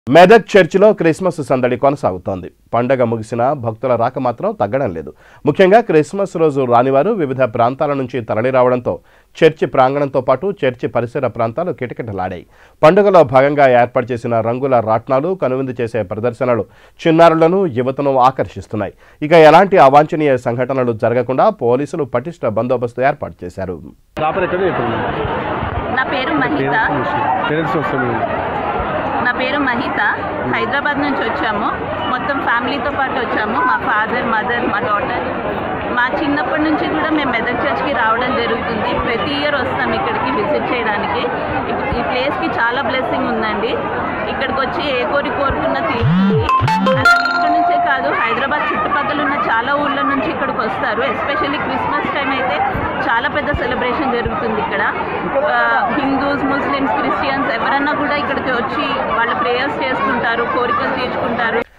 మెదక్ చర్చిలో క్రిస్మస్ సందడి కొనసాగుతోంది పండగ ముగిసినా భక్తుల రాక మాత్రం తగ్గడం లేదు ముఖ్యంగా క్రిస్మస్ రోజు రానివారు వివిధ ప్రాంతాల నుంచి తరలి రావడంతో చర్చి ప్రాంగణంతో పాటు చర్చి పరిసర ప్రాంతాలు కిటకిటలాడాయి పండుగలో భాగంగా ఏర్పాటు చేసిన రంగుల రాట్నాలు కనువిందు చేసే ప్రదర్శనలు చిన్నారులను యువతను ఆకర్షిస్తున్నాయి ఇక ఎలాంటి అవాంఛనీయ సంఘటనలు జరగకుండా పోలీసులు పటిష్ట బందోబస్తు ఏర్పాటు చేశారు ప్రాపర్ ఎక్కడ చెప్పండి నా పేరు మహిత పేరెంట్స్ వస్తుంది నా పేరు మహిత హైదరాబాద్ నుంచి వచ్చాము మొత్తం ఫ్యామిలీతో పాటు వచ్చాము మా ఫాదర్ మదర్ మా డాటర్ మా చిన్నప్పటి నుంచి కూడా మేము మెదక్ చర్చ్కి రావడం జరుగుతుంది ప్రతి ఇయర్ వస్తాం ఇక్కడికి విజిట్ చేయడానికి ఈ- ఈ ప్లేస్కి చాలా బ్లెస్సింగ్ ఉందండి ఇక్కడికి వచ్చి ఏ కోరి కోరుకున్న తీరుతుంది అలాగే ఇక్కడ నుంచే కాదు హైదరాబాద్ చుట్టుపక్కల ఉన్న చాలా ఊళ్ళ నుంచి ఇక్కడికి వస్తారు ఎస్పెషల్లీ క్రిస్మస్ టైం అయితే చాలా పెద్ద సెలబ్రేషన్ జరుగుతుంది ఇక్కడ హిందూస్ ముస్లిమ్స్ క్రిస్టియన్స్ ఎవరన్నా కూడా ఇక్కడికి వచ్చి వాళ్ళ ప్రేయర్స్ చేసుకుంటారు కోరికలు తీర్చుకుంటారు